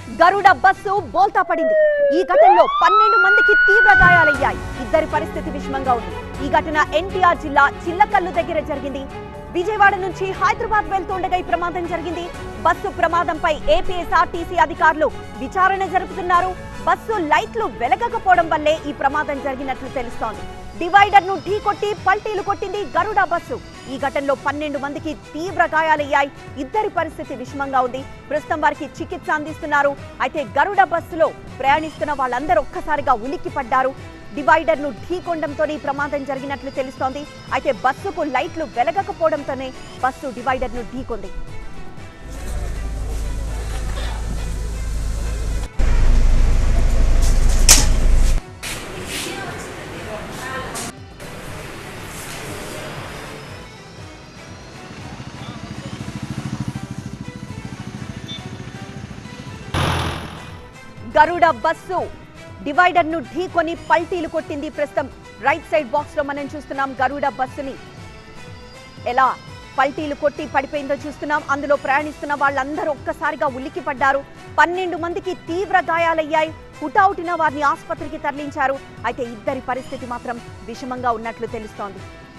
గరుడ bus బోల్తా పడింది ఈ ఘటనలో పన్నెండు మందికి తీవ్ర గాయాలయ్యాయి ఇద్దరి పరిస్థితి విషమంగా ఉంది ఈ ఘటన ఎన్టీఆర్ జిల్లా చిల్లకల్లు దగ్గర జరిగింది విజయవాడ నుంచి హైదరాబాద్ వెళ్తుండగా ఈ ప్రమాదం జరిగింది బస్సు ప్రమాదంపై ఏపీఎస్ఆర్టీసీ అధికారులు విచారణ జరుపుతున్నారు బస్సు లైట్లు వెలగకపోవడం వల్లే ఈ ప్రమాదం జరిగినట్లు తెలుస్తోంది డివైడర్ ను ఢీకొట్టి పల్టీలు కొట్టింది గరుడ బస్సు ఈ ఘటనలో పన్నెండు మందికి తీవ్ర గాయాలయ్యాయి ఇద్దరి పరిస్థితి విషమంగా ఉంది ప్రస్తుతం వారికి చికిత్స అందిస్తున్నారు అయితే గరుడ బస్సులో ప్రయాణిస్తున్న వాళ్ళందరూ ఒక్కసారిగా ఉలిక్కి పడ్డారు డివైడర్ ను ఢీకొండంతో ఈ ప్రమాదం జరిగినట్లు తెలుస్తోంది అయితే బస్సుకు లైట్లు వెలగకపోవడంతోనే బస్సు డివైడర్ ను ఢీకొంది గరుడ బస్సు డివైడర్ ను ఢీకొని పల్టీలు కొట్టింది ప్రస్తుతం రైట్ సైడ్ బాక్స్ లో మనం చూస్తున్నాం గరుడ బస్సుని ఎలా పల్టీలు కొట్టి పడిపోయిందో చూస్తున్నాం అందులో ప్రయాణిస్తున్న వాళ్ళందరూ ఒక్కసారిగా ఉలిక్కి పడ్డారు పన్నెండు మందికి తీవ్ర గాయాలయ్యాయి హుటాహుటిన వారిని ఆసుపత్రికి తరలించారు అయితే ఇద్దరి పరిస్థితి మాత్రం విషమంగా ఉన్నట్లు తెలుస్తోంది